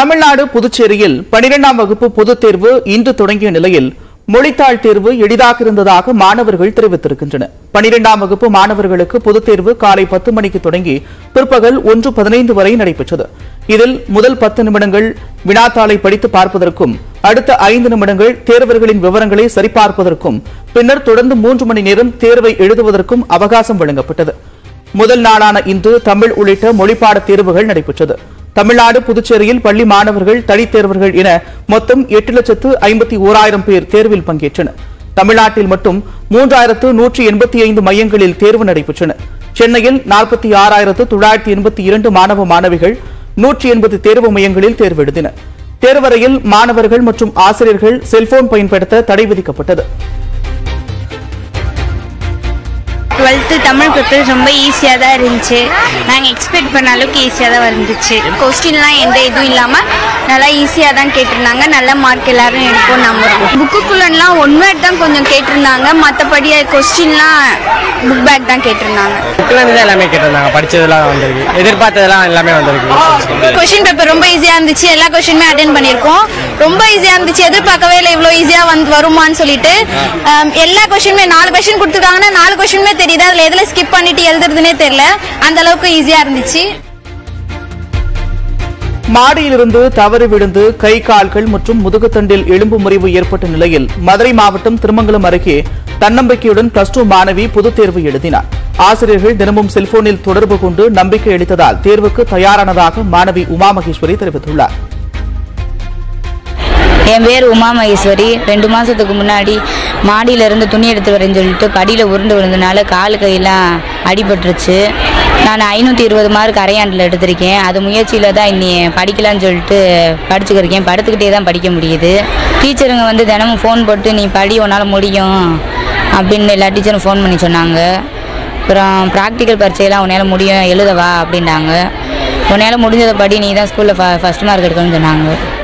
தமிழ்நாடு புதுச்சேரியில் பனிரெண்டாம் வகுப்பு பொதுத் தேர்வு இன்று தொடங்கிய நிலையில் மொழித்தாள் தேர்வு எளிதாக இருந்ததாக மாணவர்கள் தெரிவித்திருக்கின்றனர் பனிரெண்டாம் வகுப்பு மாணவர்களுக்கு பொதுத் தேர்வு காலை பத்து மணிக்கு தொடங்கி பிற்பகல் ஒன்று பதினைந்து வரை நடைபெற்றது இதில் முதல் பத்து நிமிடங்கள் வினாத்தாளை படித்து பார்ப்பதற்கும் அடுத்த ஐந்து நிமிடங்கள் தேர்வர்களின் விவரங்களை சரிபார்ப்பதற்கும் பின்னர் தொடர்ந்து மூன்று மணி நேரம் தேர்வை எழுதுவதற்கும் அவகாசம் வழங்கப்பட்டது முதல் நாளான இன்று தமிழ் உள்ளிட்ட மொழிப்பாட தேர்வுகள் நடைபெற்றது தமிழ்நாடு புதுச்சேரியில் பள்ளி மாணவர்கள் தனித் தேர்வர்கள் என மொத்தம் எட்டு லட்சத்து ஐம்பத்தி ஓராயிரம் பேர் தேர்வில் பங்கேற்றனர் தமிழ்நாட்டில் மட்டும் மூன்றாயிரத்து நூற்றி எண்பத்தி ஐந்து மையங்களில் தேர்வு நடைபெற்றன சென்னையில் நாற்பத்தி ஆறாயிரத்து தொள்ளாயிரத்தி எண்பத்தி இரண்டு மாணவ மாணவிகள் நூற்றி எண்பது தேர்வு மையங்களில் தேர்வு எழுதினர் தேர்வறையில் மாணவர்கள் மற்றும் ஆசிரியர்கள் செல்போன் பயன்படுத்த தடை விதிக்கப்பட்டது டுவெல்த்து தமிழ் பேப்பர் ரொம்ப ஈஸியாக தான் இருந்துச்சு நாங்கள் எக்ஸ்பெக்ட் பண்ண அளவுக்கு ஈஸியாக தான் வந்துச்சு கொஸ்டின்லாம் எந்த இதுவும் இல்லாமல் நல்லா ஈஸியாக தான் கேட்டிருந்தாங்க நல்ல மார்க் எல்லாரும் எடுப்போம் நம்புறோம் புக்குக்குள்ளலாம் ஒன் வேர்ட் தான் கொஞ்சம் கேட்டிருந்தாங்க மற்றபடி கொஸ்டின்லாம் புக் பேக் தான் கேட்டிருந்தாங்க புக்கில் இருந்து தான் எல்லாமே கேட்டிருந்தாங்க படிச்சதெல்லாம் வந்திருக்கு எதிர்பார்த்ததெல்லாம் எல்லாமே வந்திருக்கு கொஷின் பேப்பர் ரொம்ப ஈஸியாக இருந்துச்சு எல்லா கொஷினுமே அட்டன் பண்ணியிருக்கோம் ரொம்ப ஈஸியாக இருந்துச்சு எதிர்பார்க்கவே இல்லை இவ்வளோ ஈஸியாக வந்து வருமான்னு சொல்லிட்டு ஆம், எல்லா கொஷினுமே நாலு கொஷின் கொடுத்துருக்காங்கன்னா நாலு கொஷினுமே தெரியுது அதில் எதில் ஸ்கிப் பண்ணிட்டு எழுதுறதுனே தெரியல அந்த அளவுக்கு ஈஸியாக இருந்துச்சு மாடியிலிருந்து தவறி விழுந்து கை கால்கள் மற்றும் முதுகுத்தண்டில் எலும்பு முறிவு ஏற்பட்ட நிலையில் மதுரை மாவட்டம் திருமங்கலம் அருகே தன்னம்பிக்கையுடன் பிளஸ் டூ மாணவி பொதுத் தேர்வு எழுதினார் ஆசிரியர்கள் தினமும் செல்போனில் தொடர்பு கொண்டு நம்பிக்கை அளித்ததால் தேர்வுக்கு தயாரானதாக மாணவி உமா மகேஸ்வரி தெரிவித்துள்ளார் என் பேர் உமா மகேஸ்வரி ரெண்டு மாதத்துக்கு முன்னாடி மாடியில இருந்து துணி எடுத்து வரேன்னு சொல்லிட்டு படியில் உருண்டு விழுந்தனால கால் கையெல்லாம் அடிபட்டுருச்சு நான் ஐநூற்றி இருபது மார்க் அரையாண்டில் எடுத்திருக்கேன் அது முயற்சியில் தான் இன்னி படிக்கலான்னு சொல்லிட்டு படிச்சுக்கிருக்கேன் படுத்துக்கிட்டே தான் படிக்க முடியுது டீச்சருங்க வந்து தினமும் ஃபோன் போட்டு நீ படி உன்னால் முடியும் அப்படின்னு எல்லா டீச்சரும் ஃபோன் பண்ணி சொன்னாங்க அப்புறம் ப்ராக்டிக்கல் பரீட்சையெல்லாம் உன்னால் முடியும் எழுதவா அப்படின்னாங்க உன்னால் முடிஞ்சதை படி நீ தான் ஸ்கூலில் ஃப ஃபஸ்ட் மார்க் எடுக்கணும்னு சொன்னாங்க